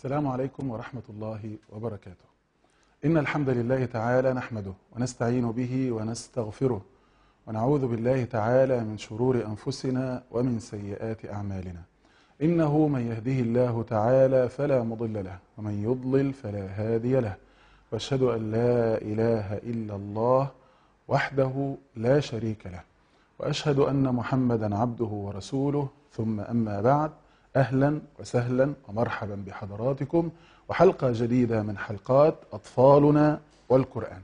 السلام عليكم ورحمة الله وبركاته. إن الحمد لله تعالى نحمده ونستعين به ونستغفره ونعوذ بالله تعالى من شرور أنفسنا ومن سيئات أعمالنا. إنه من يهده الله تعالى فلا مضل له ومن يضلل فلا هادي له. وأشهد أن لا إله إلا الله وحده لا شريك له. وأشهد أن محمدا عبده ورسوله ثم أما بعد اهلا وسهلا ومرحبا بحضراتكم وحلقه جديده من حلقات اطفالنا والقران.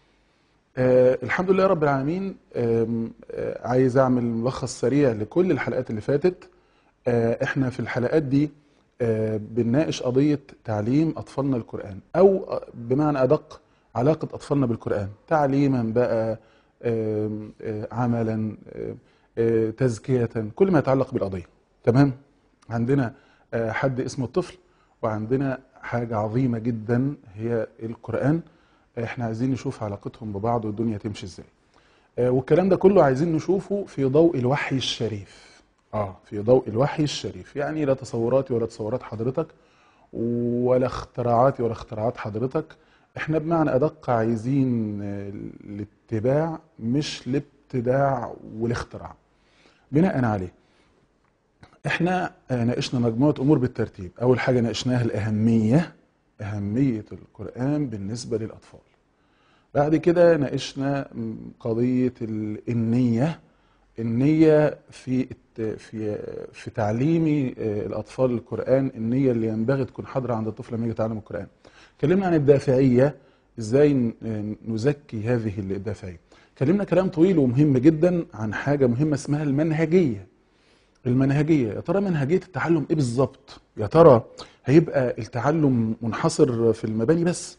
آه الحمد لله رب العالمين آه آه عايز اعمل ملخص سريع لكل الحلقات اللي فاتت آه احنا في الحلقات دي آه بنناقش قضيه تعليم اطفالنا القران او بمعنى ادق علاقه اطفالنا بالقران تعليما بقى آه آه عملا آه آه تزكيه كل ما يتعلق بالقضيه تمام؟ عندنا حد اسمه الطفل وعندنا حاجة عظيمة جدا هي القرآن احنا عايزين نشوف علاقتهم ببعض والدنيا تمشي ازاي والكلام ده كله عايزين نشوفه في ضوء الوحي الشريف اه في ضوء الوحي الشريف يعني لا تصوراتي ولا تصورات حضرتك ولا اختراعاتي ولا اختراعات حضرتك احنا بمعنى ادق عايزين الاتباع مش الابتداع والاختراع بناء عليه احنا ناقشنا مجموعه امور بالترتيب اول حاجه ناقشناها الاهميه اهميه القران بالنسبه للاطفال بعد كده ناقشنا قضيه النيه النيه في في في تعليم الاطفال القران النيه اللي ينبغي تكون حاضره عند الطفل لما يجي يتعلم القران اتكلمنا عن الدافعيه ازاي نزكي هذه الدافعيه اتكلمنا كلام طويل ومهم جدا عن حاجه مهمه اسمها المنهجيه المنهجيه يا ترى منهجيه التعلم ايه بالظبط يا ترى هيبقى التعلم منحصر في المباني بس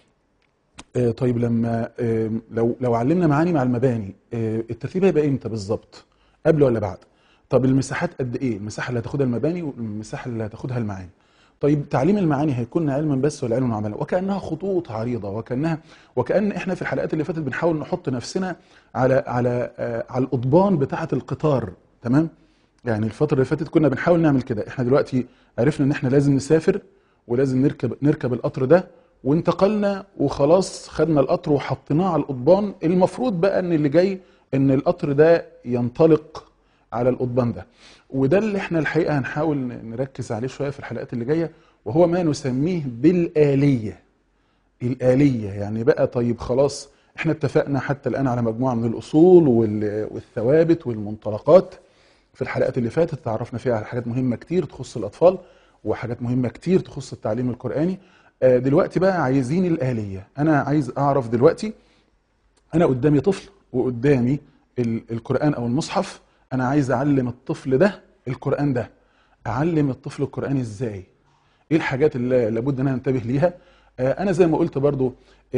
آه طيب لما آه لو لو علمنا معاني مع المباني آه الترتيب هيبقى امتى بالظبط قبل ولا بعد طب المساحات قد ايه المساحه اللي هتاخدها المباني والمساحه اللي هتاخدها المعاني طيب تعليم المعاني هيكون علما بس ولا علم وعملا وكانها خطوط عريضه وكانها وكان احنا في الحلقات اللي فاتت بنحاول نحط نفسنا على على على القضبان بتاعه القطار تمام يعني الفترة اللي فاتت كنا بنحاول نعمل كده احنا دلوقتي عرفنا ان احنا لازم نسافر ولازم نركب نركب القطر ده وانتقلنا وخلاص خدنا القطر وحطيناه على القضبان المفروض بقى ان اللي جاي ان القطر ده ينطلق على القضبان ده وده اللي احنا الحقيقة هنحاول نركز عليه شوية في الحلقات اللي جاية وهو ما نسميه بالآلية الآلية يعني بقى طيب خلاص احنا اتفقنا حتى الآن على مجموعة من الأصول والثوابت والمنطلقات في الحلقات اللي فاتت تعرفنا فيها على حاجات مهمه كتير تخص الاطفال وحاجات مهمه كتير تخص التعليم القراني دلوقتي بقى عايزين الاليه انا عايز اعرف دلوقتي انا قدامي طفل وقدامي القران او المصحف انا عايز اعلم الطفل ده القران ده اعلم الطفل القران ازاي ايه الحاجات اللي لابد ان انا انتبه ليها انا زي ما قلت برضو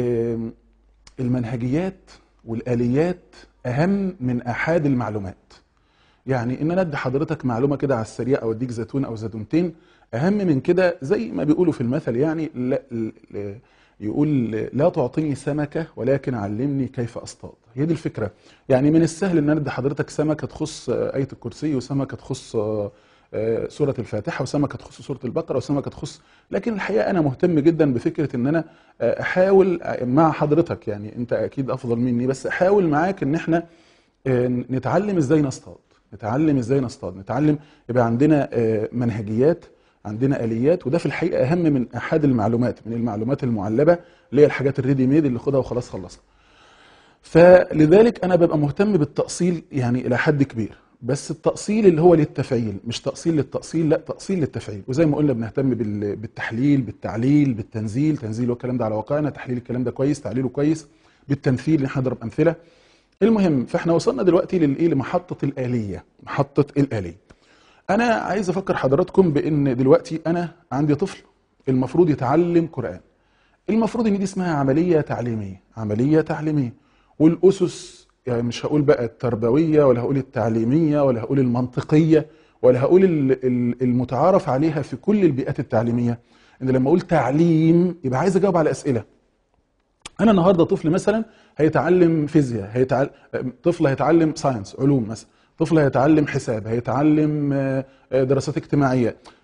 المنهجيات والاليات اهم من احاد المعلومات يعني ان انا ادي حضرتك معلومه كده على السريع او اديك زيتون او زيتونتين اهم من كده زي ما بيقولوا في المثل يعني لا لا يقول لا تعطيني سمكه ولكن علمني كيف اصطاد هي دي الفكره يعني من السهل ان انا ادي حضرتك سمكه تخص ايه الكرسي وسمكه تخص سوره الفاتحه وسمكه تخص سوره البقره وسمكه تخص لكن الحقيقه انا مهتم جدا بفكره ان انا احاول مع حضرتك يعني انت اكيد افضل مني بس احاول معاك ان احنا نتعلم ازاي نصطاد نتعلم ازاي نصطاد نتعلم يبقى عندنا منهجيات عندنا اليات وده في الحقيقه اهم من احد المعلومات من المعلومات المعلبه اللي هي الحاجات الريدي ميد اللي خدها وخلاص خلصنا فلذلك انا ببقى مهتم بالتاصيل يعني الى حد كبير بس التاصيل اللي هو للتفعيل مش تاصيل للتاصيل لا تاصيل للتفعيل وزي ما قلنا بنهتم بالتحليل بالتعليل بالتنزيل تنزيل والكلام ده على واقعنا تحليل الكلام ده كويس تعليله كويس بالتمثيل نحن نضرب امثله المهم فاحنا وصلنا دلوقتي للايه لمحطه الاليه محطه الاليه انا عايز افكر حضراتكم بان دلوقتي انا عندي طفل المفروض يتعلم قران المفروض ان دي اسمها عمليه تعليميه عمليه تعليميه والاسس يعني مش هقول بقى التربويه ولا هقول التعليميه ولا هقول المنطقيه ولا هقول المتعارف عليها في كل البيئات التعليميه ان لما اقول تعليم يبقى عايز اجاوب على اسئله انا النهارده طفل مثلا هيتعلم فيزياء هيتعلم طفل هيتعلم ساينس علوم مثلا طفل هيتعلم حساب هيتعلم دراسات اجتماعيه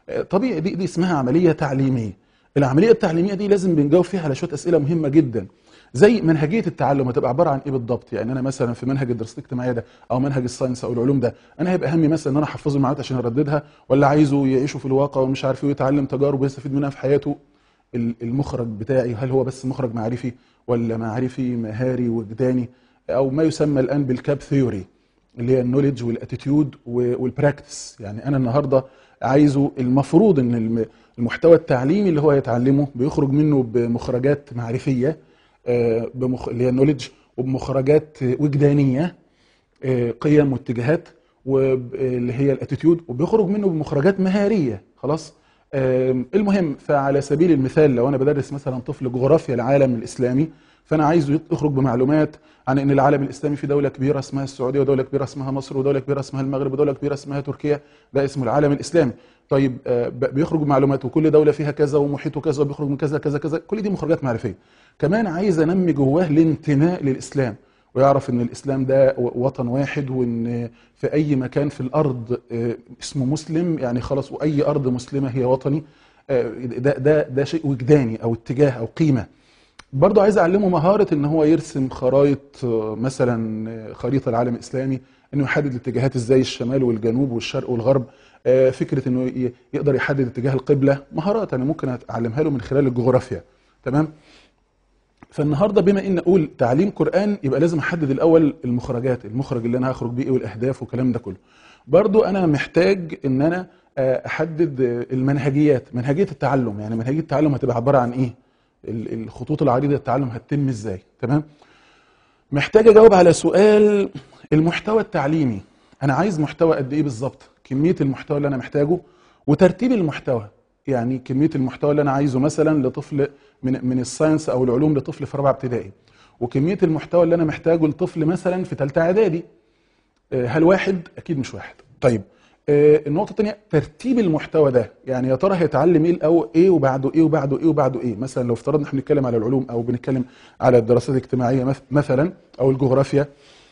آه، طبيعي دي دي اسمها عمليه تعليميه العمليه التعليميه دي لازم بنجاوب فيها على شويه اسئله مهمه جدا زي منهجيه التعلم هتبقى عباره عن ايه بالضبط يعني انا مثلا في منهج الدراسات الاجتماعيه ده او منهج الساينس او العلوم ده انا هيبقى همي مثلا ان انا احفظه المعلومات عشان ارددها ولا عايزه يعيشه في الواقع ومش عارف ايه ويتعلم تجارب ويستفيد منها في حياته ال- المخرج بتاعي هل هو بس مخرج معرفي ولا معرفي مهاري وجداني او ما يسمى الان بالكاب ثيوري اللي هي النوليدج والاتيتيود والبراكتس يعني انا النهارده عايزه المفروض ان الم- المحتوى التعليمي اللي هو يتعلمه بيخرج منه بمخرجات معرفيه آه، بمخ... اللي هي النوليدج وبمخرجات وجدانيه آه، قيم واتجاهات واللي هي الاتيتيود وبيخرج منه بمخرجات مهاريه خلاص آم، المهم فعلى سبيل المثال لو انا بدرس مثلا طفل جغرافيا العالم الاسلامي فانا عايزه يخرج بمعلومات عن ان العالم الاسلامي في دوله كبيره اسمها السعوديه ودوله كبيره اسمها مصر ودوله كبيره اسمها المغرب ودوله كبيره اسمها تركيا ده اسمه العالم الاسلامي طيب آه، ب- بيخرج بمعلومات وكل دوله فيها كذا ومحيطه كذا وبيخرج من كذا كذا كذا كل دي مخرجات معرفيه كمان عايز انمي جواه الانتماء للاسلام ويعرف ان الاسلام ده و- وطن واحد وان في اي مكان في الارض آه، اسمه مسلم يعني خلاص واي ارض مسلمه هي وطني آه، ده ده ده شيء وجداني او اتجاه او قيمه برضه عايز اعلمه مهاره ان هو يرسم خرائط آه، مثلا آه، خريطه العالم الاسلامي انه يحدد الاتجاهات ازاي الشمال والجنوب والشرق والغرب آه، فكره انه ي- يقدر يحدد اتجاه القبله مهارات انا ممكن اعلمها له من خلال الجغرافيا تمام فالنهارده بما ان اقول تعليم قران يبقى لازم احدد الاول المخرجات المخرج اللي انا هخرج بيه ايه والاهداف والكلام ده كله برضو انا محتاج ان انا آه، احدد آه، المنهجيات منهجيه التعلم يعني منهجيه التعلم هتبقى عباره عن ايه ال- الخطوط العريضه للتعلم هتتم ازاي تمام محتاج اجاوب على سؤال المحتوى التعليمي انا عايز محتوى قد ايه بالظبط كميه المحتوى اللي انا محتاجه وترتيب المحتوى يعني كميه المحتوى اللي انا عايزه مثلا لطفل من من الساينس او العلوم لطفل في رابعه ابتدائي وكميه المحتوى اللي انا محتاجه لطفل مثلا في ثالثه اعدادي آه، هل واحد اكيد مش واحد طيب آه، النقطه الثانيه ترتيب المحتوى ده يعني يا ترى هيتعلم ايه الاول ايه وبعده ايه وبعده ايه وبعده ايه مثلا لو افترضنا احنا بنتكلم على العلوم او بنتكلم على الدراسات الاجتماعيه مث- مثلا او الجغرافيا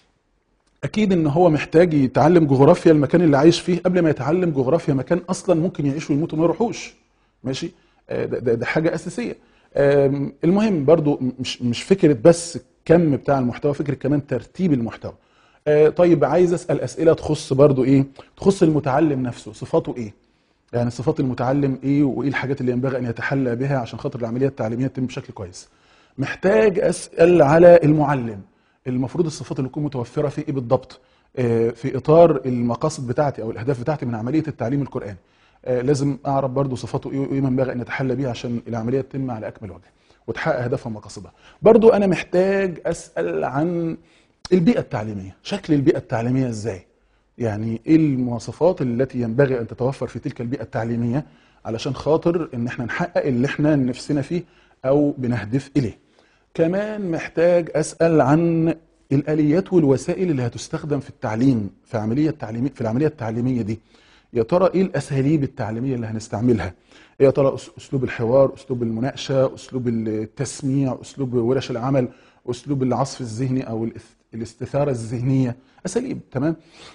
اكيد ان هو محتاج يتعلم جغرافيا المكان اللي عايش فيه قبل ما يتعلم جغرافيا مكان اصلا ممكن يعيش ويموت وما يروحوش ماشي آه، ده, ده, ده حاجه اساسيه آم، المهم برضو مش مش فكره بس كم بتاع المحتوى فكره كمان ترتيب المحتوى آه، طيب عايز اسال اسئله تخص برضو ايه تخص المتعلم نفسه صفاته ايه يعني صفات المتعلم ايه وايه الحاجات اللي ينبغي ان يتحلى بها عشان خاطر العمليه التعليميه تتم بشكل كويس محتاج اسال على المعلم المفروض الصفات اللي تكون متوفره فيه ايه بالضبط آه، في اطار المقاصد بتاعتي او الاهداف بتاعتي من عمليه التعليم القراني آه، لازم اعرف برضو صفاته ايه وايه ينبغي ان يتحلى بيه عشان العمليه تتم على اكمل وجه وتحقق اهدافها ومقاصدها برضو انا محتاج اسال عن البيئه التعليميه شكل البيئه التعليميه ازاي يعني ايه المواصفات التي ينبغي ان تتوفر في تلك البيئه التعليميه علشان خاطر ان احنا نحقق اللي احنا نفسنا فيه او بنهدف اليه كمان محتاج اسال عن الاليات والوسائل اللي هتستخدم في التعليم في عمليه تعليميه في العمليه التعليميه دي يا ترى ايه الاساليب التعليميه اللي هنستعملها يا ترى أس- اسلوب الحوار اسلوب المناقشه اسلوب التسميع اسلوب ورش العمل اسلوب العصف الذهني او الاث- الاستثاره الذهنيه اساليب تمام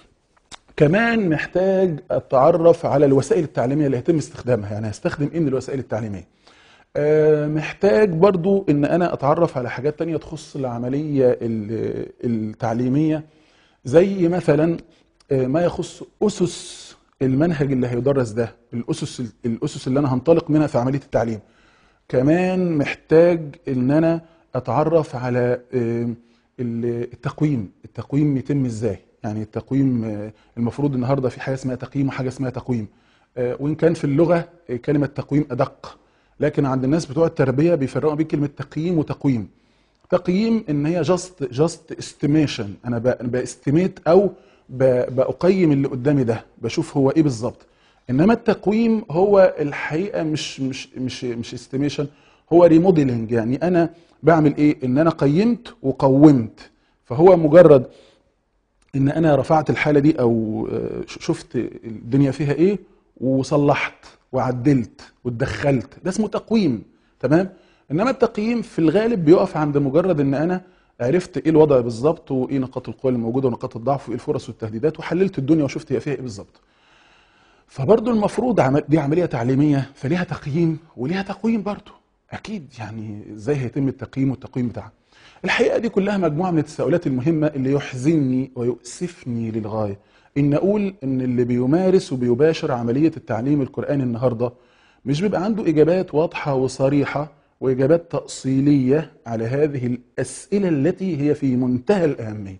كمان محتاج اتعرف على الوسائل التعليميه اللي هيتم استخدامها يعني هستخدم ايه من الوسائل التعليميه آه، محتاج برضو ان انا اتعرف على حاجات تانية تخص العملية ال- التعليمية زي مثلا آه، ما يخص اسس المنهج اللي هيدرس ده الاسس الاسس اللي انا هنطلق منها في عملية التعليم كمان محتاج ان انا اتعرف على آه، ال- التقويم التقويم يتم ازاي يعني التقويم آه، المفروض النهارده في حاجه اسمها تقييم وحاجه اسمها تقويم آه، وان كان في اللغه آه، كلمه تقويم ادق لكن عند الناس بتوع التربيه بيفرقوا بين كلمه تقييم وتقويم تقييم ان هي جاست جاست استيميشن انا باستيميت او ب- بقيم اللي قدامي ده بشوف هو ايه بالظبط انما التقويم هو الحقيقه مش مش مش مش استيميشن هو ريموديلنج يعني انا بعمل ايه ان انا قيمت وقومت فهو مجرد ان انا رفعت الحاله دي او آه، ش- شفت الدنيا فيها ايه وصلحت وعدلت واتدخلت ده اسمه تقويم تمام انما التقييم في الغالب بيقف عند مجرد ان انا عرفت ايه الوضع بالظبط وايه نقاط القوه الموجوده ونقاط الضعف وايه الفرص والتهديدات وحللت الدنيا وشفت هي فيها ايه بالظبط فبرضه المفروض عمل دي عمليه تعليميه فليها تقييم وليها تقويم برضه اكيد يعني ازاي هيتم التقييم والتقويم بتاعها الحقيقه دي كلها مجموعه من التساؤلات المهمه اللي يحزنني ويؤسفني للغايه ان اقول ان اللي بيمارس وبيباشر عمليه التعليم القراني النهارده مش بيبقى عنده اجابات واضحه وصريحه واجابات تاصيليه على هذه الاسئله التي هي في منتهى الاهميه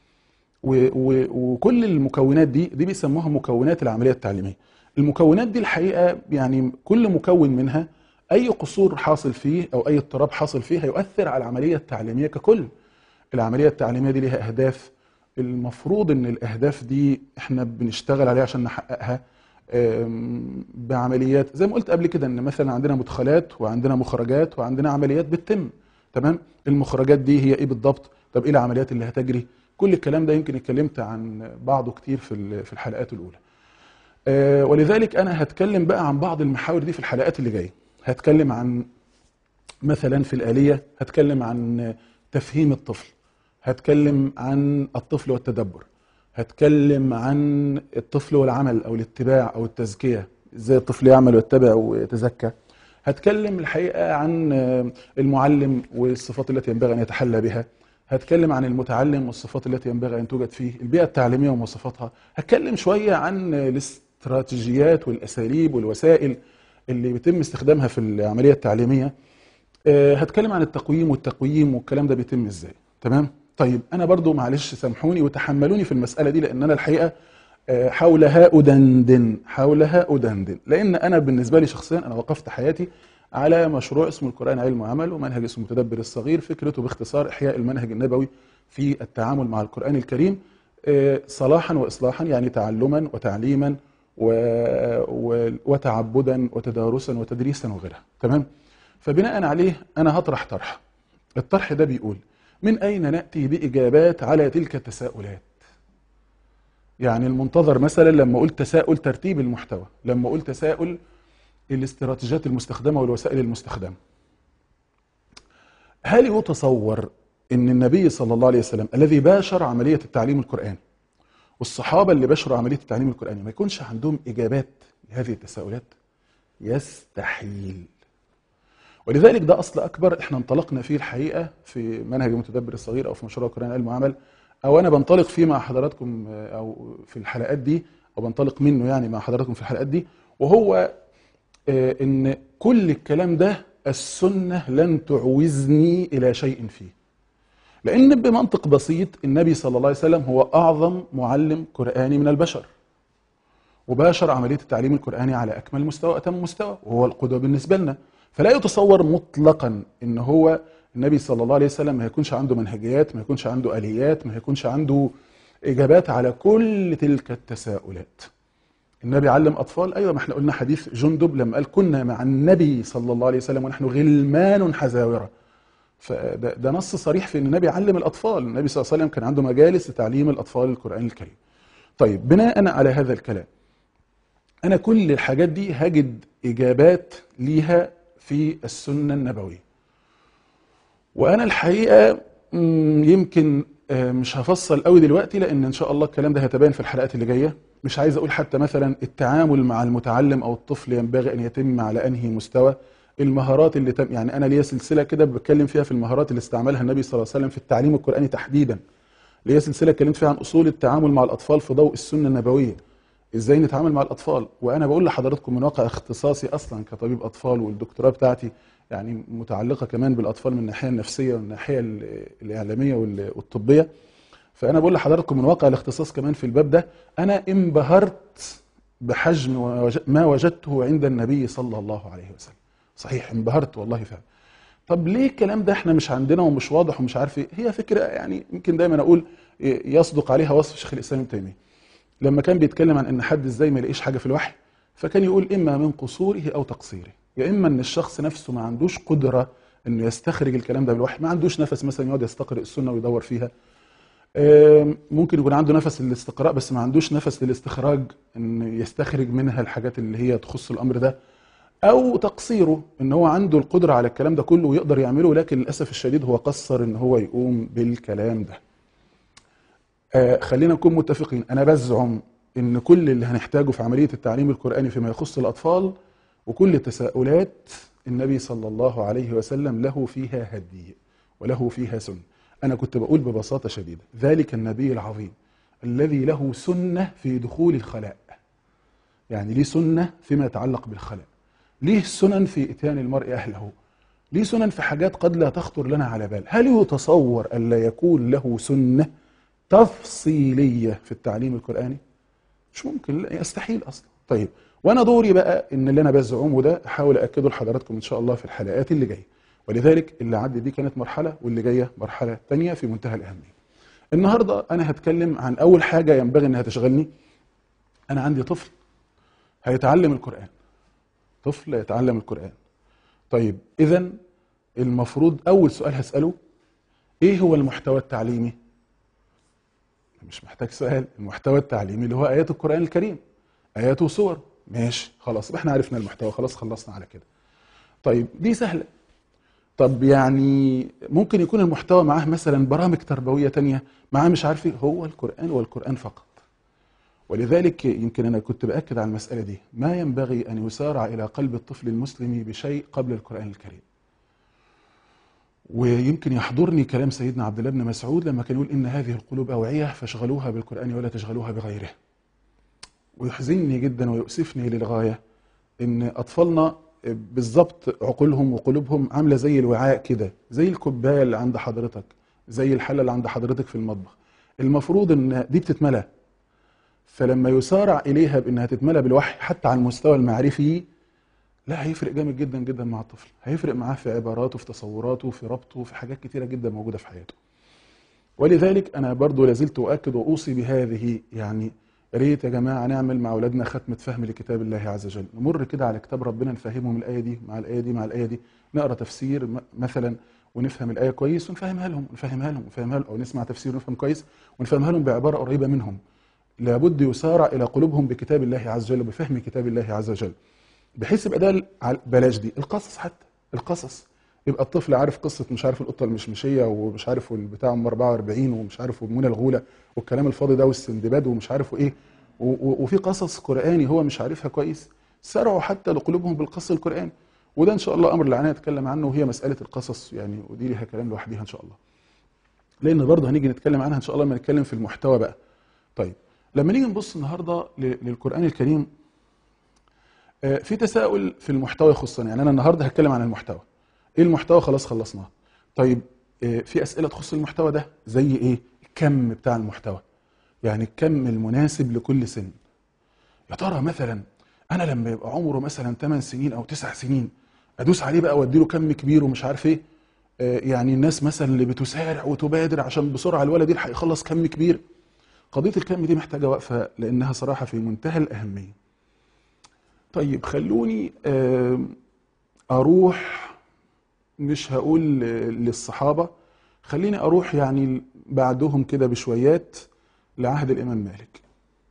و و وكل المكونات دي دي بيسموها مكونات العمليه التعليميه المكونات دي الحقيقه يعني كل مكون منها اي قصور حاصل فيه او اي اضطراب حاصل فيه هيؤثر على العمليه التعليميه ككل العمليه التعليميه دي ليها اهداف المفروض ان الاهداف دي احنا بنشتغل عليها عشان نحققها أم، بعمليات زي ما قلت قبل كده ان مثلا عندنا مدخلات وعندنا مخرجات وعندنا عمليات بتتم تمام المخرجات دي هي ايه بالضبط طب ايه العمليات اللي هتجري كل الكلام ده يمكن اتكلمت عن بعضه كتير في ال- في الحلقات الاولى آه، ولذلك انا هتكلم بقى عن بعض المحاور دي في الحلقات اللي جايه هتكلم عن مثلا في الآلية هتكلم عن تفهيم الطفل هتكلم عن الطفل والتدبر هتكلم عن الطفل والعمل أو الاتباع أو التزكية ازاي الطفل يعمل ويتبع ويتزكى هتكلم الحقيقة عن المعلم والصفات التي ينبغي أن يتحلى بها هتكلم عن المتعلم والصفات التي ينبغي أن توجد فيه البيئة التعليمية ومواصفاتها هتكلم شوية عن الاستراتيجيات والأساليب والوسائل اللي بيتم استخدامها في العملية التعليمية آه، هتكلم عن التقويم والتقويم والكلام ده بيتم ازاي تمام طيب انا برضو معلش سامحوني وتحملوني في المسألة دي لان انا الحقيقة آه، حولها أدندن حولها أدندن لأن أنا بالنسبة لي شخصيا أنا وقفت حياتي على مشروع اسمه القرآن علم وعمل ومنهج اسمه متدبر الصغير فكرته باختصار إحياء المنهج النبوي في التعامل مع القرآن الكريم آه، صلاحا وإصلاحا يعني تعلما وتعليما و... و... وتعبدا وتدارسا وتدريسا وغيرها تمام فبناء عليه أنا هطرح طرح الطرح ده بيقول من أين نأتي بإجابات على تلك التساؤلات يعني المنتظر مثلا لما قلت تساؤل ترتيب المحتوى لما قلت تساؤل الاستراتيجيات المستخدمة والوسائل المستخدمة هل يتصور ان النبي صلى الله عليه وسلم الذي باشر عملية التعليم القرآني والصحابة اللي باشروا عملية التعليم القرآني ما يكونش عندهم إجابات لهذه التساؤلات يستحيل ولذلك ده أصل أكبر احنا انطلقنا فيه الحقيقة في منهج المتدبر الصغير أو في مشروع القرآن علم وعمل أو أنا بنطلق فيه مع حضراتكم آه، أو في الحلقات دي أو بنطلق منه يعني مع حضراتكم في الحلقات دي وهو آه، إن كل الكلام ده السنة لن تعوزني إلى شيء فيه لأن بمنطق بسيط النبي صلى الله عليه وسلم هو أعظم معلم قرآني من البشر وباشر عملية التعليم القرآني على أكمل مستوى أتم مستوى وهو القدوة بالنسبة لنا فلا يتصور مطلقا إن هو النبي صلى الله عليه وسلم ما يكونش عنده منهجيات ما يكونش عنده آليات ما يكونش عنده إجابات على كل تلك التساؤلات النبي علم أطفال أيوة ما احنا قلنا حديث جندب لما قال كنا مع النبي صلى الله عليه وسلم ونحن غلمان حزاورة فده ده نص صريح في ان النبي علم الاطفال النبي صلى الله عليه وسلم كان عنده مجالس لتعليم الاطفال القران الكريم طيب بناء على هذا الكلام انا كل الحاجات دي هجد اجابات ليها في السنه النبويه وانا الحقيقه مم، يمكن آه، مش هفصل قوي دلوقتي لان ان شاء الله الكلام ده هيتبين في الحلقات اللي جايه مش عايز اقول حتى مثلا التعامل مع المتعلم او الطفل ينبغي ان يتم على انهي مستوى المهارات اللي تم يعني انا ليا سلسله كده بتكلم فيها في المهارات اللي استعملها النبي صلى الله عليه وسلم في التعليم القراني تحديدا ليا سلسله اتكلمت فيها عن اصول التعامل مع الاطفال في ضوء السنه النبويه ازاي نتعامل مع الاطفال وانا بقول لحضراتكم من واقع اختصاصي اصلا كطبيب اطفال والدكتوراه بتاعتي يعني متعلقه كمان بالاطفال من الناحيه النفسيه والناحيه ال- الاعلاميه وال- والطبيه فانا بقول لحضراتكم من واقع الاختصاص كمان في الباب ده انا انبهرت بحجم ووج- ما وجدته عند النبي صلى الله عليه وسلم صحيح انبهرت والله فعلا طب ليه الكلام ده احنا مش عندنا ومش واضح ومش عارف ايه هي فكره يعني يمكن دايما اقول يصدق عليها وصف شيخ الاسلام ابن تيميه لما كان بيتكلم عن ان حد ازاي ما يلاقيش حاجه في الوحي فكان يقول اما من قصوره او تقصيره يا اما ان الشخص نفسه ما عندوش قدره انه يستخرج الكلام ده بالوحي ما عندوش نفس مثلا يقعد يستقرئ السنه ويدور فيها آم، ممكن يكون عنده نفس للاستقراء بس ما عندوش نفس للاستخراج ان يستخرج منها الحاجات اللي هي تخص الامر ده او تقصيره ان هو عنده القدره على الكلام ده كله ويقدر يعمله لكن للاسف الشديد هو قصر ان هو يقوم بالكلام ده آه خلينا نكون متفقين انا بزعم ان كل اللي هنحتاجه في عمليه التعليم القراني فيما يخص الاطفال وكل التساؤلات النبي صلى الله عليه وسلم له فيها هدي وله فيها سنه انا كنت بقول ببساطه شديده ذلك النبي العظيم الذي له سنه في دخول الخلاء يعني ليه سنه فيما يتعلق بالخلاء ليه سنن في اتيان المرء اهله ليه سنن في حاجات قد لا تخطر لنا على بال هل يتصور أن لا يكون له سنة تفصيلية في التعليم القرآني مش ممكن لا يستحيل أصلا طيب وأنا دوري بقى إن اللي أنا بزعمه ده أحاول أكده لحضراتكم إن شاء الله في الحلقات اللي جاية ولذلك اللي عدت دي كانت مرحلة واللي جاية مرحلة تانية في منتهى الأهمية النهاردة أنا هتكلم عن أول حاجة ينبغي إنها تشغلني أنا عندي طفل هيتعلم القرآن طفل يتعلم القرآن طيب اذا المفروض اول سؤال هساله ايه هو المحتوى التعليمي مش محتاج سؤال المحتوى التعليمي اللي هو ايات القران الكريم ايات وصور ماشي خلاص احنا عرفنا المحتوى خلاص خلصنا على كده طيب دي سهله طب يعني ممكن يكون المحتوى معاه مثلا برامج تربويه تانية معاه مش عارف ايه هو القران والقران فقط ولذلك يمكن انا كنت باكد على المساله دي ما ينبغي ان يسارع الى قلب الطفل المسلم بشيء قبل القران الكريم ويمكن يحضرني كلام سيدنا عبد الله بن مسعود لما كان يقول ان هذه القلوب اوعيه فاشغلوها بالقران ولا تشغلوها بغيره ويحزنني جدا ويؤسفني للغايه ان اطفالنا بالظبط عقولهم وقلوبهم عامله زي الوعاء كده زي الكوبايه اللي عند حضرتك زي الحله اللي عند حضرتك في المطبخ المفروض ان دي بتتملى فلما يسارع اليها بانها تتملى بالوحي حتى على المستوى المعرفي لا هيفرق جامد جدا جدا مع الطفل هيفرق معاه في عباراته في تصوراته في ربطه في حاجات كتيره جدا موجوده في حياته ولذلك انا برضو لازلت اؤكد واوصي بهذه يعني يا ريت يا جماعه نعمل مع اولادنا ختمه فهم لكتاب الله عز وجل نمر كده على كتاب ربنا نفهمهم الايه دي مع الايه دي مع الايه دي نقرا تفسير مثلا ونفهم الايه كويس ونفهمها لهم ونفهمها لهم ونفهمها لهم او نسمع تفسير ونفهم كويس ونفهمها لهم بعباره قريبه منهم لابد يسارع الى قلوبهم بكتاب الله عز وجل وبفهم كتاب الله عز وجل بحيث يبقى ده بلاش دي القصص حتى القصص يبقى الطفل عارف قصه مش عارف القطه المشمشيه ومش عارف البتاع ام 44 ومش عارف منى الغوله والكلام الفاضي ده والسندباد ومش عارف ايه وفي قصص قراني هو مش عارفها كويس سرعوا حتى لقلوبهم بالقص القراني وده ان شاء الله امر اللي نتكلم عنه وهي مساله القصص يعني ودي ليها كلام لوحديها ان شاء الله لان برضه هنيجي نتكلم عنها ان شاء الله لما نتكلم في المحتوى بقى طيب لما نيجي نبص النهارده للقران الكريم في تساؤل في المحتوى يخصنا يعني انا النهارده هتكلم عن المحتوى ايه المحتوى خلاص خلصناه طيب في اسئله تخص المحتوى ده زي ايه الكم بتاع المحتوى يعني الكم المناسب لكل سن يا ترى مثلا انا لما يبقى عمره مثلا 8 سنين او 9 سنين ادوس عليه بقى وادي له كم كبير ومش عارف ايه يعني الناس مثلا اللي بتسارع وتبادر عشان بسرعه الولد يلحق يخلص كم كبير قضيه الكم دي محتاجه وقفه لانها صراحه في منتهى الاهميه طيب خلوني اروح مش هقول للصحابه خليني اروح يعني بعدهم كده بشويات لعهد الامام مالك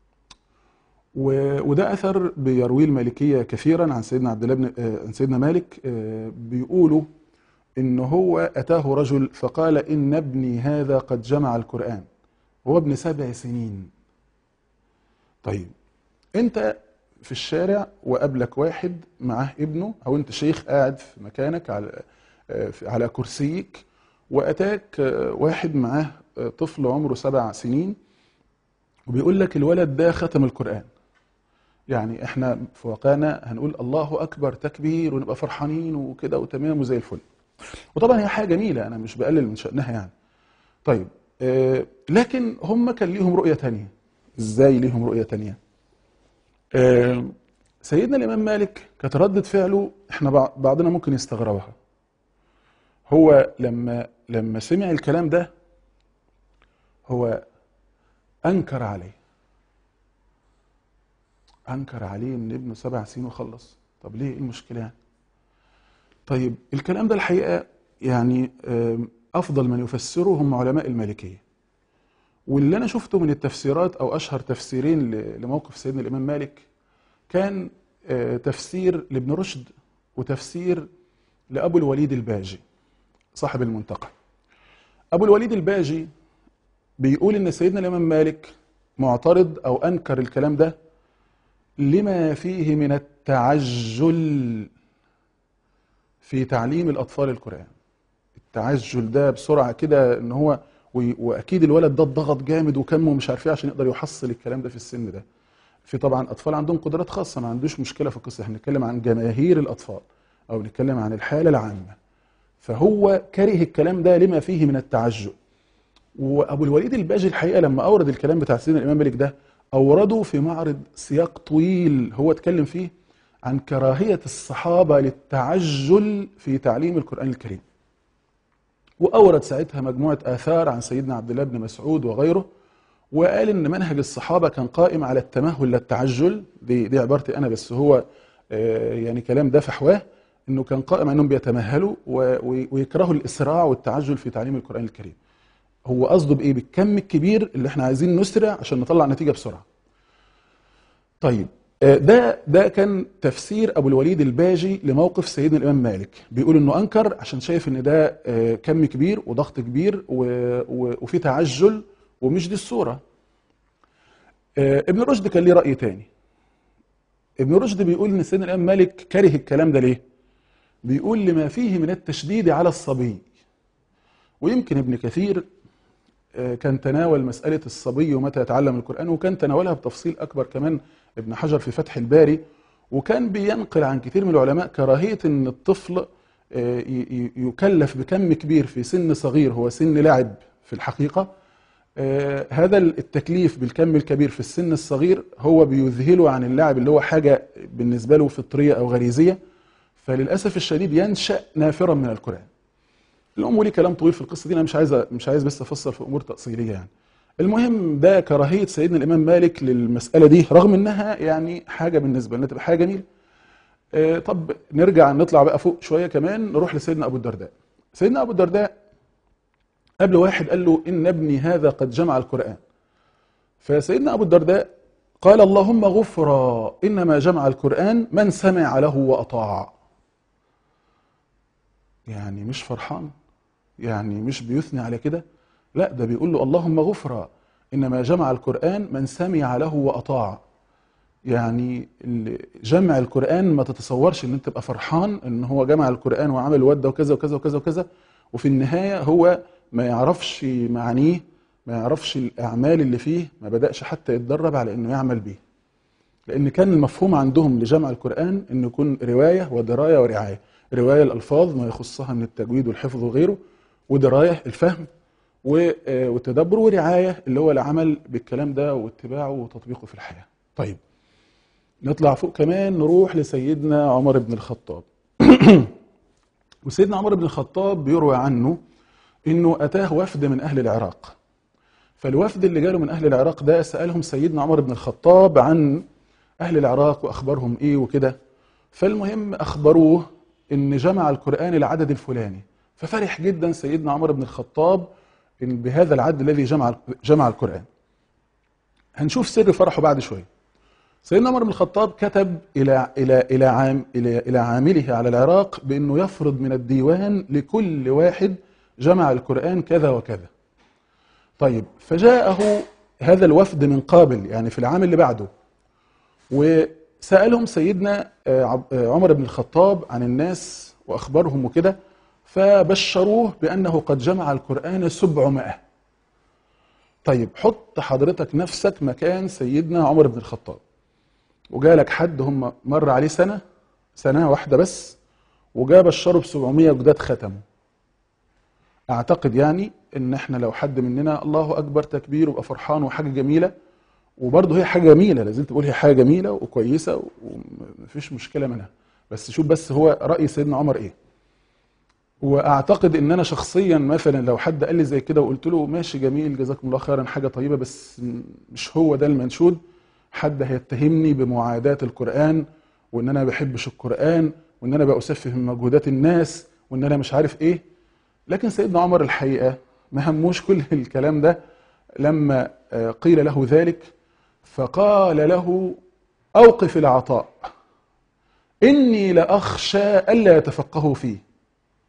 وده اثر بيرويه المالكيه كثيرا عن سيدنا عبد الله بن عن سيدنا مالك بيقولوا ان هو اتاه رجل فقال ان ابني هذا قد جمع القران هو ابن سبع سنين طيب انت في الشارع وقابلك واحد معاه ابنه او انت شيخ قاعد في مكانك على على كرسيك واتاك واحد معاه طفل عمره سبع سنين وبيقول لك الولد ده ختم القران يعني احنا في واقعنا هنقول الله اكبر تكبير ونبقى فرحانين وكده وتمام وزي الفل وطبعا هي حاجه جميله انا مش بقلل من شانها يعني طيب آه لكن هم كان ليهم رؤيه تانية ازاي ليهم رؤيه تانية آه سيدنا الامام مالك كانت ردة فعله احنا بعضنا ممكن يستغربها هو لما لما سمع الكلام ده هو انكر عليه انكر عليه ان ابنه سبع سنين وخلص طب ليه ايه المشكله يعني طيب الكلام ده الحقيقه يعني افضل من يفسره هم علماء المالكيه واللي انا شفته من التفسيرات او اشهر تفسيرين لموقف سيدنا الامام مالك كان تفسير لابن رشد وتفسير لابو الوليد الباجي صاحب المنتقى ابو الوليد الباجي بيقول ان سيدنا الامام مالك معترض أو أنكر الكلام ده لما فيه من التعجل في تعليم الأطفال القرآن التعجل ده بسرعة كده ان هو وي- واكيد الولد ده اتضغط جامد وكم ومش عارف ايه عشان يقدر يحصل الكلام ده في السن ده في طبعا اطفال عندهم قدرات خاصه ما عندوش مشكله في القصه احنا بنتكلم عن جماهير الاطفال او بنتكلم عن الحاله العامه فهو كره الكلام ده لما فيه من التعجل وابو الوليد الباجي الحقيقه لما اورد الكلام بتاع سيدنا الامام مالك ده اورده في معرض سياق طويل هو اتكلم فيه عن كراهيه الصحابه للتعجل في تعليم القران الكريم واورد ساعتها مجموعه اثار عن سيدنا عبد الله بن مسعود وغيره وقال ان منهج الصحابه كان قائم على التمهل لا التعجل دي دي عبارتي انا بس هو آه، يعني كلام ده فحواه انه كان قائم انهم بيتمهلوا و- و- ويكرهوا الاسراع والتعجل في تعليم القران الكريم هو قصده بايه بالكم الكبير اللي احنا عايزين نسرع عشان نطلع نتيجه بسرعه طيب آه، ده ده كان تفسير ابو الوليد الباجي لموقف سيدنا الامام مالك بيقول انه انكر عشان شايف ان ده آه، كم كبير وضغط كبير و- و- وفي تعجل ومش دي الصوره آه، ابن رشد كان ليه راي تاني ابن رشد بيقول ان سيدنا الامام مالك كره الكلام ده ليه بيقول لما فيه من التشديد على الصبي ويمكن ابن كثير آه، كان تناول مسألة الصبي ومتى يتعلم القرآن وكان تناولها بتفصيل أكبر كمان ابن حجر في فتح الباري وكان بينقل عن كثير من العلماء كراهية أن الطفل آه، ي- ي- يكلف بكم كبير في سن صغير هو سن لعب في الحقيقة آه، هذا التكليف بالكم الكبير في السن الصغير هو بيذهله عن اللعب اللي هو حاجة بالنسبة له فطرية أو غريزية فللأسف الشديد ينشأ نافرا من القرآن الام لي كلام طويل في القصه دي انا مش عايز مش عايز بس افصل في امور تاصيليه يعني المهم ده كراهيه سيدنا الامام مالك للمساله دي رغم انها يعني حاجه بالنسبه لنا تبقى حاجه جميله آه، طب نرجع نطلع بقى فوق شويه كمان نروح لسيدنا ابو الدرداء سيدنا ابو الدرداء قبل واحد قال له ان ابني هذا قد جمع القران فسيدنا ابو الدرداء قال اللهم غفرا انما جمع القران من سمع له واطاع يعني مش فرحان يعني مش بيثني على كده لا ده بيقول له اللهم غفرا انما جمع القران من سمع له واطاع يعني ال- جمع القران ما تتصورش ان انت تبقى فرحان ان هو جمع القران وعمل وده وكذا وكذا وكذا وكذا وفي النهايه هو ما يعرفش معانيه ما يعرفش الاعمال اللي فيه ما بداش حتى يتدرب على انه يعمل بيه لان كان المفهوم عندهم لجمع القران انه يكون روايه ودرايه ورعايه روايه الالفاظ ما يخصها من التجويد والحفظ وغيره ودرايه الفهم و- آه، والتدبر ورعايه اللي هو العمل بالكلام ده واتباعه وتطبيقه في الحياه طيب نطلع فوق كمان نروح لسيدنا عمر بن الخطاب وسيدنا عمر بن الخطاب بيروى عنه انه اتاه وفد من اهل العراق فالوفد اللي جاله من اهل العراق ده سالهم سيدنا عمر بن الخطاب عن اهل العراق واخبارهم ايه وكده فالمهم اخبروه ان جمع القران العدد الفلاني ففرح جدا سيدنا عمر بن الخطاب إن بهذا العدد الذي جمع جمع القران هنشوف سر فرحه بعد شويه سيدنا عمر بن الخطاب كتب الى الى الى عام الى الى عامله على العراق بانه يفرض من الديوان لكل واحد جمع القران كذا وكذا طيب فجاءه هذا الوفد من قابل يعني في العام اللي بعده وسألهم سيدنا آه، عب- آه، عمر بن الخطاب عن الناس وأخبارهم وكده فبشروه بأنه قد جمع القرآن سبعمائة طيب حط حضرتك نفسك مكان سيدنا عمر بن الخطاب وجالك حد هم مر عليه سنة سنة واحدة بس وجا بشره ب 700 جداد ختموا اعتقد يعني ان احنا لو حد مننا الله اكبر تكبير ويبقى فرحان وحاجه جميله وبرضه هي حاجه جميله لازم تقول هي حاجه جميله وكويسه ومفيش مشكله منها بس شوف بس هو راي سيدنا عمر ايه واعتقد ان انا شخصيا مثلا لو حد قال لي زي كده وقلت له ماشي جميل جزاكم الله خيرا حاجه طيبه بس مش هو ده المنشود حد هيتهمني بمعاداه القران وان انا ما بحبش القران وان انا بأسفه من مجهودات الناس وان انا مش عارف ايه لكن سيدنا عمر الحقيقه ما هموش كل الكلام ده لما آه، قيل له ذلك فقال له اوقف العطاء اني لاخشى الا يتفقهوا فيه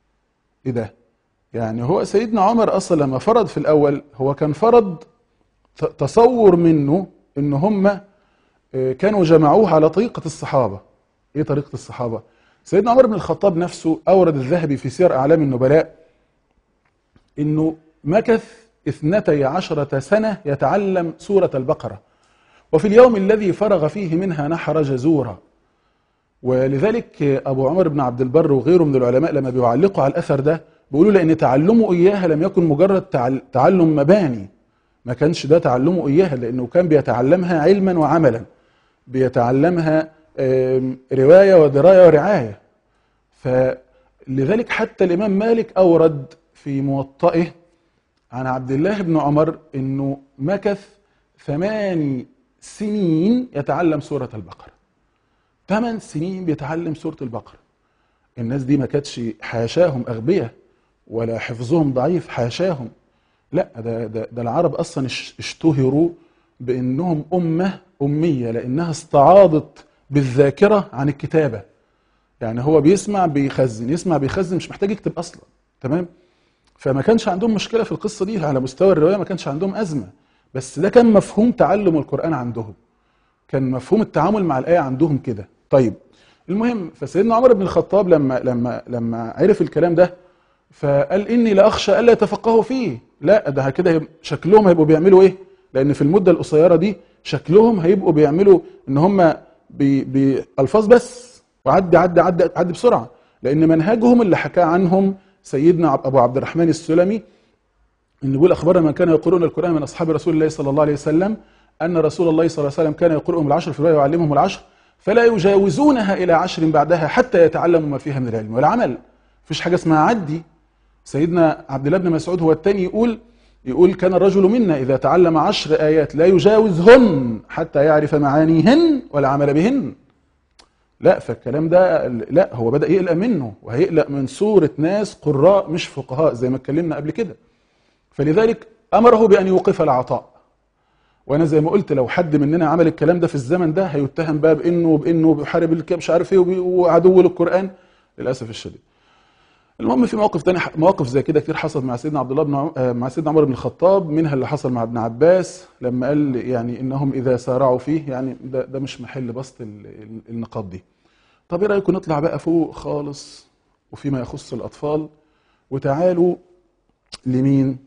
ايه ده يعني هو سيدنا عمر اصلا لما فرض في الاول هو كان فرض ت- تصور منه ان هم آه، كانوا جمعوه على طريقة الصحابة ايه طريقة الصحابة سيدنا عمر بن الخطاب نفسه اورد الذهبي في سير اعلام النبلاء انه مكث اثنتي عشرة سنة يتعلم سورة البقرة وفي اليوم الذي فرغ فيه منها نحر جزورا ولذلك ابو عمر بن عبد البر وغيره من العلماء لما بيعلقوا على الاثر ده بيقولوا لان تعلمه اياها لم يكن مجرد تعل- تعلم مباني ما كانش ده تعلمه اياها لانه كان بيتعلمها علما وعملا بيتعلمها آم، روايه ودرايه ورعايه فلذلك حتى الامام مالك اورد في موطئه عن عبد الله بن عمر انه مكث ثمان سنين يتعلم سوره البقره ثمان سنين بيتعلم سوره البقره الناس دي ما كانتش حاشاهم اغبياء ولا حفظهم ضعيف حاشاهم لا ده ده, ده العرب اصلا اش- اشتهروا بانهم امه اميه لانها استعاضت بالذاكره عن الكتابه يعني هو بيسمع بيخزن يسمع بيخزن مش محتاج يكتب اصلا تمام فما كانش عندهم مشكله في القصه دي على مستوى الروايه ما كانش عندهم ازمه بس ده كان مفهوم تعلم القران عندهم كان مفهوم التعامل مع الايه عندهم كده طيب المهم فسيدنا عمر بن الخطاب لما لما لما عرف الكلام ده فقال اني لاخشى الا يتفقهوا فيه لا ده كده هيب- شكلهم هيبقوا بيعملوا ايه لان في المده القصيره دي شكلهم هيبقوا بيعملوا ان هم بي- بالفاظ بس وعدي عدي عدي عدي بسرعه لان منهجهم اللي حكاه عنهم سيدنا عب- ابو عبد الرحمن السلمي ان يقول اخبرنا من كان يقرؤون القران من اصحاب رسول الله صلى الله عليه وسلم ان رسول الله صلى الله عليه وسلم كان يقرؤهم العشر في الروايه ويعلمهم العشر فلا يجاوزونها الى عشر بعدها حتى يتعلموا ما فيها من العلم والعمل مفيش حاجه اسمها عدي سيدنا عبد الله بن مسعود هو الثاني يقول يقول كان الرجل منا اذا تعلم عشر ايات لا يجاوزهن حتى يعرف معانيهن والعمل بهن لا فالكلام ده لا هو بدأ يقلق منه وهيقلق من صورة ناس قراء مش فقهاء زي ما اتكلمنا قبل كده فلذلك أمره بأن يوقف العطاء وأنا زي ما قلت لو حد مننا عمل الكلام ده في الزمن ده هيتهم بقى بأنه بأنه بيحارب الك- مش عارف إيه وبي- وعدو للقرآن للأسف الشديد. المهم في مواقف تانية مواقف زي كده كتير حصلت مع سيدنا عبد الله بن عم- آه، مع سيدنا عمر بن الخطاب منها اللي حصل مع ابن عباس لما قال يعني انهم اذا سارعوا فيه يعني ده, ده مش محل بسط ال- ال- النقاط دي. طب ايه رايكم نطلع بقى فوق خالص وفيما يخص الاطفال وتعالوا لمين؟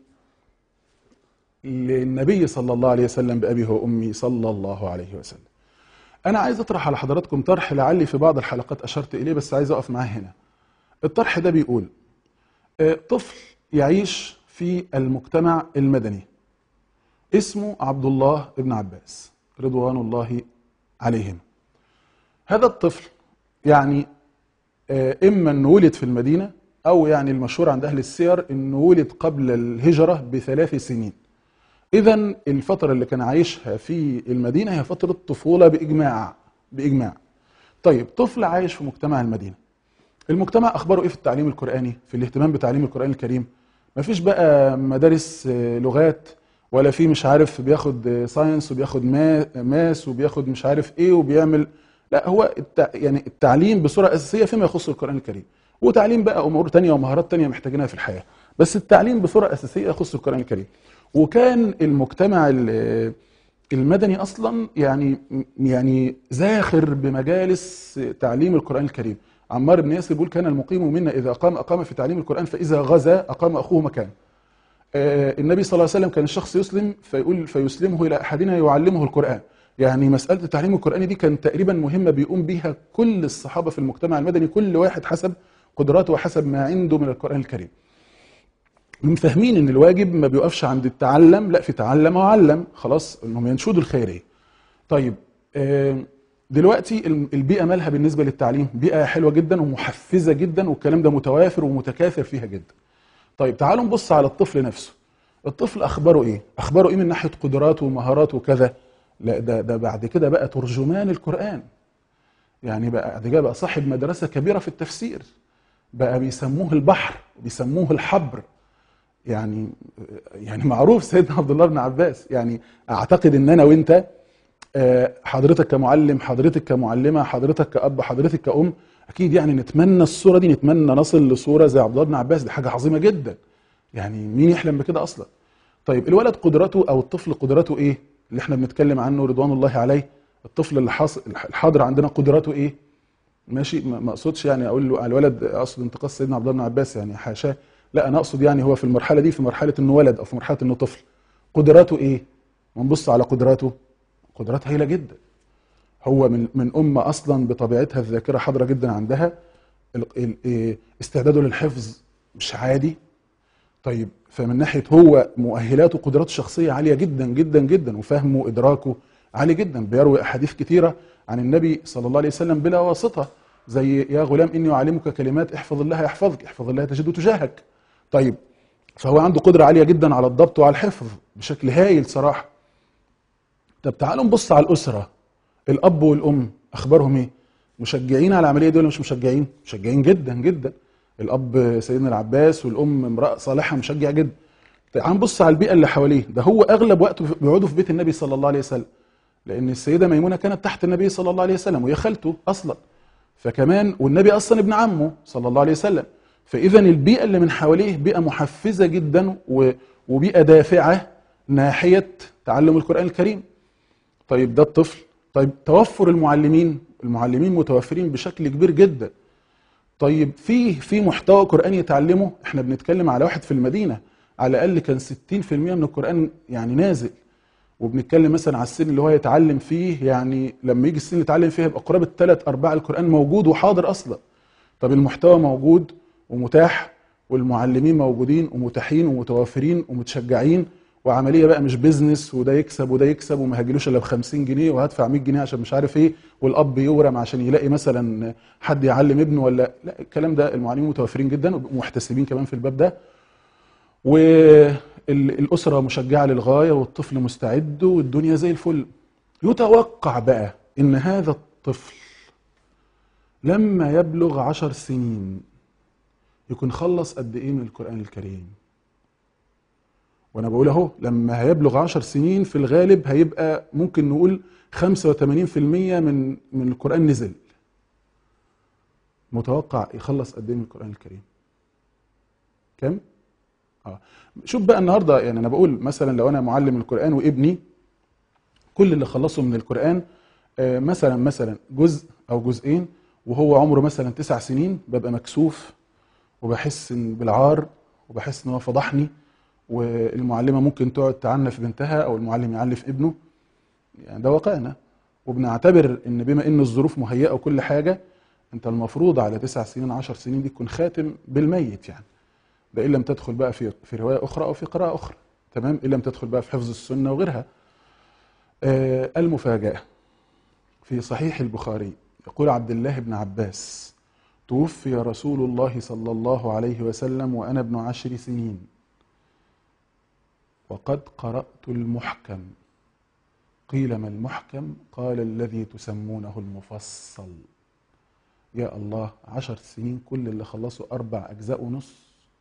للنبي صلى الله عليه وسلم بأبيه وأمي صلى الله عليه وسلم أنا عايز أطرح على حضراتكم طرح لعلي في بعض الحلقات أشرت إليه بس عايز أقف معاه هنا الطرح ده بيقول آه، طفل يعيش في المجتمع المدني اسمه عبد الله بن عباس رضوان الله عليهم هذا الطفل يعني آه، إما أنه ولد في المدينة أو يعني المشهور عند أهل السير أنه ولد قبل الهجرة بثلاث سنين إذا الفترة اللي كان عايشها في المدينة هي فترة طفولة بإجماع بإجماع طيب طفل عايش في مجتمع المدينة المجتمع أخباره إيه في التعليم القرآني في الاهتمام بتعليم القرآن الكريم مفيش بقى مدارس آه، لغات ولا في مش عارف بياخد آه، ساينس وبياخد ما- ماس وبياخد مش عارف ايه وبيعمل لا هو التع... يعني التعليم بصورة أساسية فيما يخص القرآن الكريم وتعليم بقى أمور تانية ومهارات تانية محتاجينها في الحياة بس التعليم بصورة أساسية يخص القرآن الكريم وكان المجتمع ال- المدني اصلا يعني يعني زاخر بمجالس تعليم القران الكريم عمار بن ياسر بيقول كان المقيم منا اذا اقام اقام في تعليم القران فاذا غزا اقام اخوه مكان آه، النبي صلى الله عليه وسلم كان الشخص يسلم فيقول فيسلمه الى احدنا يعلمه القران يعني مساله التعليم القراني دي كان تقريبا مهمه بيقوم بيها كل الصحابه في المجتمع المدني كل واحد حسب قدراته وحسب ما عنده من القران الكريم هم فاهمين ان الواجب ما بيقفش عند التعلم لا في تعلم وعلم خلاص انهم ينشدوا الخيريه طيب آه، دلوقتي الم- البيئه مالها بالنسبه للتعليم بيئه حلوه جدا ومحفزه جدا والكلام ده متوافر ومتكاثر فيها جدا طيب تعالوا نبص على الطفل نفسه الطفل اخباره ايه اخباره ايه من ناحيه قدراته ومهاراته وكذا لا ده ده بعد كده بقى ترجمان القران يعني بقى بعد كده بقى صاحب مدرسه كبيره في التفسير بقى بيسموه البحر بيسموه الحبر يعني يعني معروف سيدنا عبد الله بن عباس يعني اعتقد ان انا وانت آه، حضرتك كمعلم حضرتك كمعلمه حضرتك كاب حضرتك كأم اكيد يعني نتمنى الصوره دي نتمنى نصل لصوره زي عبد الله بن عباس دي حاجه عظيمه جدا يعني مين يحلم بكده اصلا طيب الولد قدرته او الطفل قدرته ايه اللي احنا بنتكلم عنه رضوان الله عليه الطفل اللي حاصل الحاضر عندنا قدراته ايه ماشي ما ما اقصدش يعني اقول له على الولد اقصد انتقاص سيدنا عبد الله بن عباس يعني حاشاه لا انا اقصد يعني هو في المرحله دي في مرحله انه ولد او في مرحله انه طفل قدراته ايه ونبص على قدراته قدرات هايله جدا هو من من امه اصلا بطبيعتها الذاكره حاضره جدا عندها ال- ال- إيه، استعداده للحفظ مش عادي طيب فمن ناحيه هو مؤهلاته وقدراته الشخصيه عاليه جدا جدا جدا وفهمه وادراكه عالي جدا بيروي احاديث كثيره عن النبي صلى الله عليه وسلم بلا واسطه زي يا غلام اني اعلمك كلمات احفظ الله يحفظك احفظ الله تجده تجاهك طيب فهو عنده قدره عاليه جدا على الضبط وعلى الحفظ بشكل هايل صراحه طب تعالوا نبص على الاسره الاب والام اخبارهم ايه مشجعين على العمليه دي ولا مش مشجعين مشجعين جدا جدا الاب سيدنا العباس والام امراه صالحه مشجع جدا تعال نبص على البيئه اللي حواليه ده هو اغلب وقته بيقعدوا في بيت النبي صلى الله عليه وسلم لان السيده ميمونه كانت تحت النبي صلى الله عليه وسلم وهي خالته اصلا فكمان والنبي اصلا ابن عمه صلى الله عليه وسلم فاذا البيئه اللي من حواليه بيئه محفزه جدا و- وبيئه دافعه ناحيه تعلم القران الكريم طيب ده الطفل طيب توفر المعلمين المعلمين متوفرين بشكل كبير جدا طيب في في محتوى قرآني يتعلمه احنا بنتكلم على واحد في المدينة على الأقل كان 60% من القرآن يعني نازل وبنتكلم مثلا على السن اللي هو يتعلم فيه يعني لما يجي السن اللي يتعلم فيه يبقى قرابة ثلاث أرباع القرآن موجود وحاضر أصلا طب المحتوى موجود ومتاح والمعلمين موجودين ومتاحين ومتوفرين ومتشجعين وعمليه بقى مش بيزنس وده يكسب وده يكسب وما هجيلوش الا ب 50 جنيه وهدفع 100 جنيه عشان مش عارف ايه والاب يورم عشان يلاقي مثلا حد يعلم ابنه ولا لا الكلام ده المعلمين متوفرين جدا ومحتسبين كمان في الباب ده والاسره مشجعه للغايه والطفل مستعد والدنيا زي الفل يتوقع بقى ان هذا الطفل لما يبلغ عشر سنين يكون خلص قد ايه من القران الكريم وانا بقول اهو لما هيبلغ عشر سنين في الغالب هيبقى ممكن نقول 85% من من القرآن نزل متوقع يخلص قد ايه من القرآن الكريم كم اه شوف بقى النهارده يعني انا بقول مثلا لو انا معلم القرآن وابني كل اللي خلصه من القرآن آه مثلا مثلا جزء او جزئين وهو عمره مثلا تسع سنين ببقى مكسوف وبحس إن بالعار وبحس ان هو فضحني والمعلمه ممكن تقعد تعنف بنتها او المعلم يعنف ابنه يعني ده واقعنا وبنعتبر ان بما ان الظروف مهيئه وكل حاجه انت المفروض على تسع سنين عشر سنين دي تكون خاتم بالميت يعني ده ان لم تدخل بقى في في روايه اخرى او في قراءه اخرى تمام ان لم تدخل بقى في حفظ السنه وغيرها آه المفاجاه في صحيح البخاري يقول عبد الله بن عباس توفي رسول الله صلى الله عليه وسلم وانا ابن عشر سنين وقد قرأت المحكم قيل ما المحكم قال الذي تسمونه المفصل يا الله عشر سنين كل اللي خلصوا أربع أجزاء ونص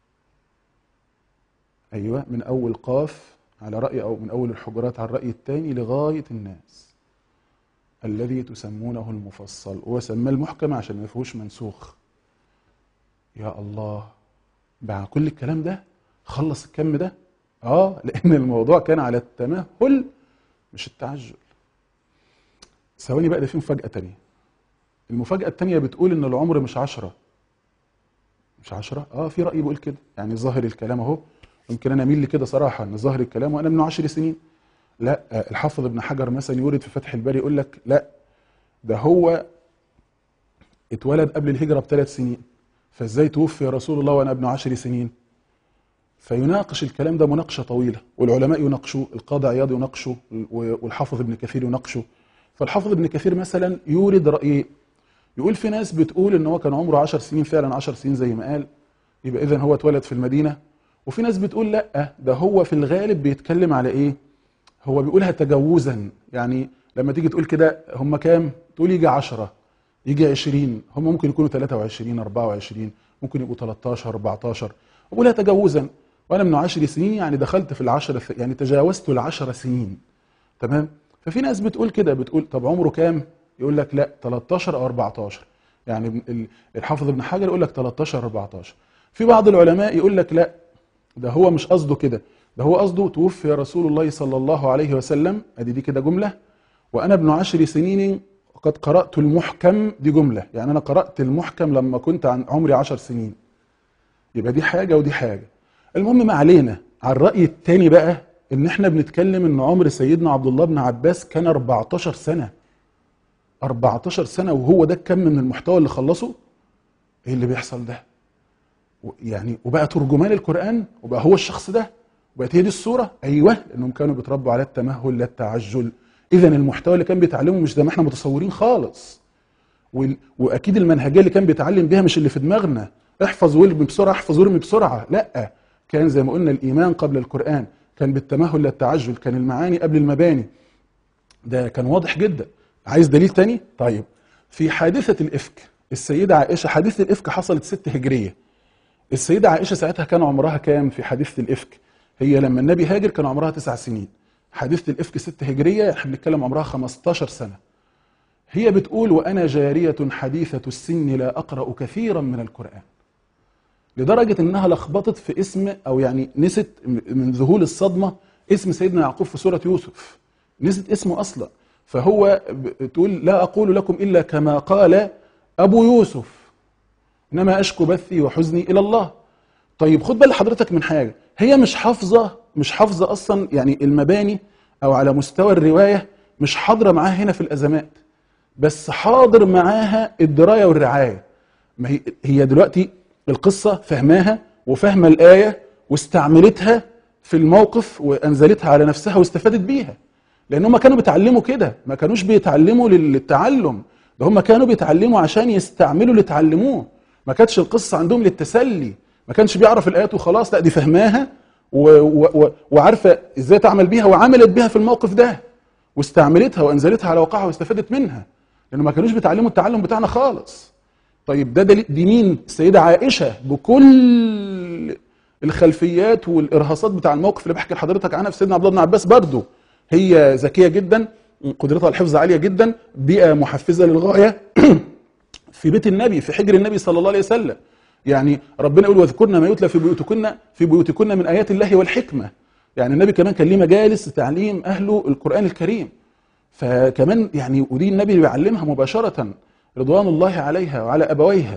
أيوة من أول قاف على رأي أو من أول الحجرات على الرأي الثاني لغاية الناس الذي تسمونه المفصل هو سماه المحكم عشان ما فيهوش منسوخ يا الله بعد كل الكلام ده خلص الكم ده اه لان الموضوع كان على التمهل مش التعجل ثواني بقى ده في مفاجأة تانية المفاجأة التانية بتقول ان العمر مش عشرة مش عشرة اه في رأي بيقول كده يعني ظاهر الكلام اهو يمكن انا اميل لكده صراحة ان ظاهر الكلام وانا من عشر سنين لا آه الحافظ ابن حجر مثلا يورد في فتح الباري يقول لك لا ده هو اتولد قبل الهجرة بثلاث سنين فازاي توفي رسول الله وانا ابن عشر سنين فيناقش الكلام ده مناقشة طويلة والعلماء يناقشوا القاضي عياض يناقشه والحافظ ابن كثير يناقشه فالحافظ ابن كثير مثلا يورد رأيه يقول في ناس بتقول ان هو كان عمره 10 سنين فعلا 10 سنين زي ما قال يبقى اذا هو اتولد في المدينة وفي ناس بتقول لا ده هو في الغالب بيتكلم على ايه هو بيقولها تجوزا يعني لما تيجي تقول كده هم كام تقول يجي 10 يجي 20 هم ممكن يكونوا 23 24 ممكن يبقوا 13 14 بقولها تجوزا وانا من عشر سنين يعني دخلت في العشر يعني تجاوزت العشر سنين تمام ففي ناس بتقول كده بتقول طب عمره كام يقول لك لا 13 او 14 يعني الحافظ ابن حجر يقول لك 13 14 في بعض العلماء يقول لك لا ده هو مش قصده كده ده هو قصده توفي رسول الله صلى الله عليه وسلم ادي دي كده جمله وانا ابن عشر سنين قد قرات المحكم دي جمله يعني انا قرات المحكم لما كنت عن عمري عشر سنين يبقى دي حاجه ودي حاجه المهم ما علينا على الراي الثاني بقى ان احنا بنتكلم ان عمر سيدنا عبد الله بن عباس كان 14 سنه 14 سنه وهو ده الكم من المحتوى اللي خلصه ايه اللي بيحصل ده و- يعني وبقى ترجمان القران وبقى هو الشخص ده وبقت هي دي الصوره ايوه لانهم كانوا بيتربوا على التمهل لا التعجل اذا المحتوى اللي كان بيتعلمه مش زي ما احنا متصورين خالص وال- واكيد المنهجيه اللي كان بيتعلم بيها مش اللي في دماغنا احفظ وارمي بسرعه احفظ وارمي بسرعه لا كان زي ما قلنا الايمان قبل القران كان بالتمهل لا التعجل كان المعاني قبل المباني ده كان واضح جدا عايز دليل تاني طيب في حادثه الافك السيده عائشه حادثه الافك حصلت ست هجريه السيده عائشه ساعتها كان عمرها كام في حادثه الافك هي لما النبي هاجر كان عمرها تسع سنين حادثه الافك ست هجريه احنا بنتكلم عمرها 15 سنه هي بتقول وانا جاريه حديثه السن لا اقرا كثيرا من القران لدرجه انها لخبطت في اسم او يعني نسيت من ذهول الصدمه اسم سيدنا يعقوب في سوره يوسف نسيت اسمه اصلا فهو بتقول لا اقول لكم الا كما قال ابو يوسف انما اشكو بثي وحزني الى الله طيب خد بال حضرتك من حاجه هي مش حافظه مش حافظه اصلا يعني المباني او على مستوى الروايه مش حاضره معاها هنا في الازمات بس حاضر معاها الدرايه والرعايه ما هي هي دلوقتي القصه فهماها وفاهمه الايه واستعملتها في الموقف وانزلتها على نفسها واستفادت بيها لان هم كانوا بيتعلموا كده ما كانوش بيتعلموا للتعلم ده هم كانوا بيتعلموا عشان يستعملوا اللي اتعلموه ما كانتش القصه عندهم للتسلي ما كانش بيعرف الايات وخلاص لا دي فهماها و و و وعارفه ازاي تعمل بيها وعملت بيها في الموقف ده واستعملتها وانزلتها على واقعها واستفادت منها لانه ما كانوش بيتعلموا التعلم بتاعنا خالص طيب ده دليل دي مين السيده عائشه بكل الخلفيات والارهاصات بتاع الموقف اللي بحكي لحضرتك عنها في سيدنا عبد الله بن عباس برضه هي ذكيه جدا قدرتها على الحفظ عاليه جدا بيئه محفزه للغايه في بيت النبي في حجر النبي صلى الله عليه وسلم يعني ربنا يقول واذكرن ما يتلى في بيوتكن في بيوتكن من ايات الله والحكمه يعني النبي كمان كان ليه مجالس تعليم اهله القران الكريم فكمان يعني ودي النبي بيعلمها مباشره رضوان الله عليها وعلى ابويها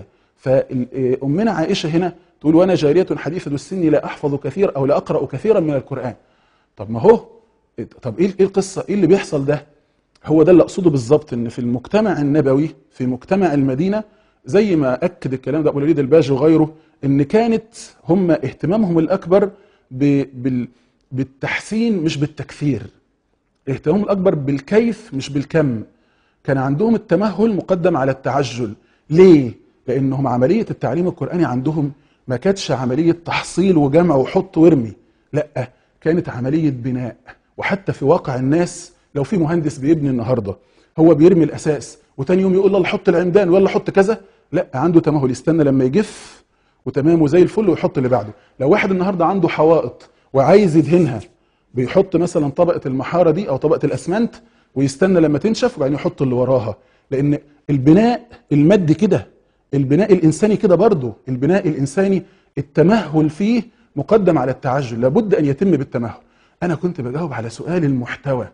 فامنا عائشه هنا تقول وانا جاريه حديثه السن لا احفظ كثير او لا اقرا كثيرا من القران طب ما هو طب ايه ايه القصه ايه اللي بيحصل ده هو ده اللي اقصده بالظبط ان في المجتمع النبوي في مجتمع المدينه زي ما اكد الكلام ده ابو الوليد الباجي وغيره ان كانت هم اهتمامهم الاكبر بال بالتحسين مش بالتكثير اهتمامهم الاكبر بالكيف مش بالكم كان عندهم التمهل مقدم على التعجل ليه لانهم عمليه التعليم القراني عندهم ما كانتش عمليه تحصيل وجمع وحط وارمي لا كانت عمليه بناء وحتى في واقع الناس لو في مهندس بيبني النهارده هو بيرمي الاساس وتاني يوم يقول يلا حط العمدان ولا حط كذا لا عنده تمهل يستنى لما يجف وتمام وزي الفل ويحط اللي بعده لو واحد النهارده عنده حوائط وعايز يدهنها بيحط مثلا طبقه المحاره دي او طبقه الاسمنت ويستنى لما تنشف وبعدين يحط اللي وراها لان البناء المادي كده البناء الانساني كده برضه البناء الانساني التمهل فيه مقدم على التعجل لابد ان يتم بالتمهل انا كنت بجاوب على سؤال المحتوى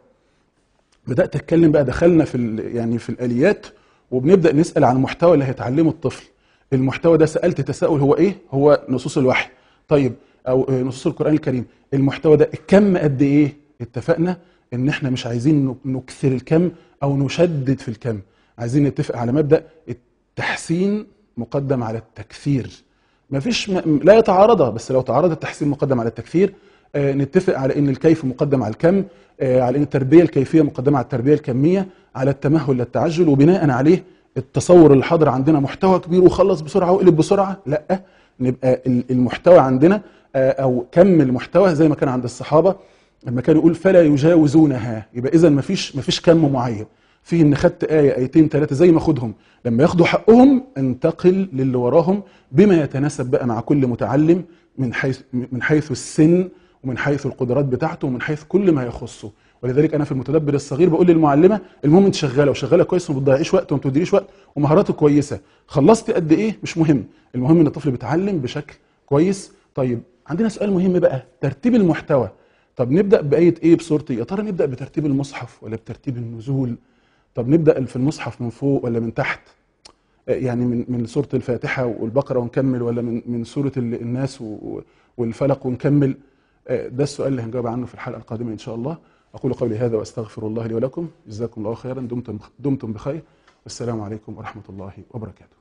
بدات اتكلم بقى دخلنا في يعني في الاليات وبنبدا نسال عن المحتوى اللي هيتعلمه الطفل المحتوى ده سالت تساؤل هو ايه هو نصوص الوحي طيب او نصوص القران الكريم المحتوى ده الكم قد ايه اتفقنا ان احنا مش عايزين نكثر الكم او نشدد في الكم عايزين نتفق على مبدا التحسين مقدم على التكثير مفيش م... لا يتعارض بس لو تعارض التحسين مقدم على التكثير آه نتفق على ان الكيف مقدم على الكم آه على ان التربيه الكيفيه مقدمه على التربيه الكميه على التمهل للتعجل وبناء عليه التصور اللي حاضر عندنا محتوى كبير وخلص بسرعه واقلب بسرعه لا نبقى المحتوى عندنا آه او كم المحتوى زي ما كان عند الصحابه لما كان يقول فلا يجاوزونها يبقى اذا مفيش مفيش كم معين في ان خدت ايه ايتين ثلاثه زي ما اخدهم لما ياخدوا حقهم انتقل للي وراهم بما يتناسب بقى مع كل متعلم من حيث من حيث السن ومن حيث القدرات بتاعته ومن حيث كل ما يخصه ولذلك انا في المتدبر الصغير بقول للمعلمه المهم انت شغاله وشغاله كويس وما بتضيعيش وقت وما بتديريش وقت ومهاراته كويسه خلصتي قد ايه مش مهم المهم ان الطفل بيتعلم بشكل كويس طيب عندنا سؤال مهم بقى ترتيب المحتوى طب نبدا بايه ايه بصورتي يا ترى نبدا بترتيب المصحف ولا بترتيب النزول طب نبدا في المصحف من فوق ولا من تحت آه، يعني من من سوره الفاتحه والبقره ونكمل ولا من من سوره ال- الناس و- والفلق ونكمل آه، ده السؤال اللي هنجاوب عنه في الحلقه القادمه ان شاء الله اقول قولي هذا واستغفر الله لي ولكم جزاكم الله خيرا دمتم دمتم بخير والسلام عليكم ورحمه الله وبركاته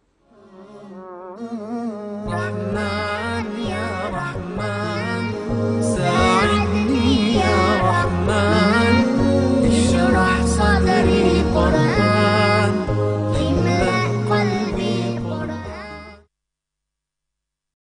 رحمن يا رحمن سلام